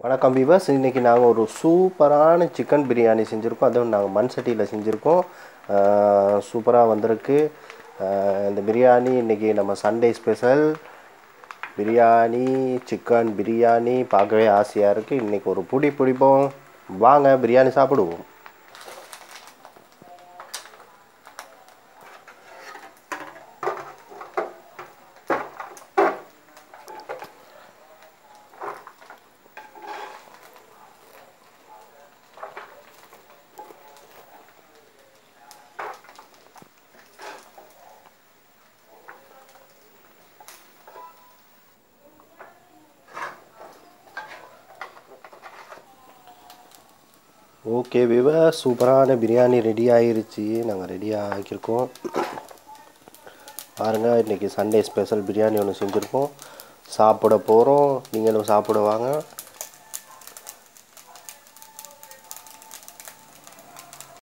வணக்கம் விவஸ் இன்றைக்கி நாங்கள் ஒரு சூப்பரான சிக்கன் பிரியாணி செஞ்சுருக்கோம் அதுவும் நாங்கள் மண் சட்டியில் செஞ்சுருக்கோம் சூப்பராக வந்திருக்கு ஆஹ் இந்த பிரியாணி இன்றைக்கி நம்ம Sunday special biryani chicken biryani பார்க்கவே ஆசையாக இருக்குது இன்றைக்கி ஒரு புடி பிடிப்போம் வாங்க பிரியாணி சாப்பிடுவோம் ஓகே விவ சூப்பரான பிரியாணி ரெடி ஆயிருச்சு நாங்கள் ரெடியாக ஆக்கியிருக்கோம் பாருங்க இன்றைக்கி சண்டே ஸ்பெஷல் பிரியாணி ஒன்று செஞ்சுருக்கோம் சாப்பிட போகிறோம் நீங்களும் சாப்பிட வாங்க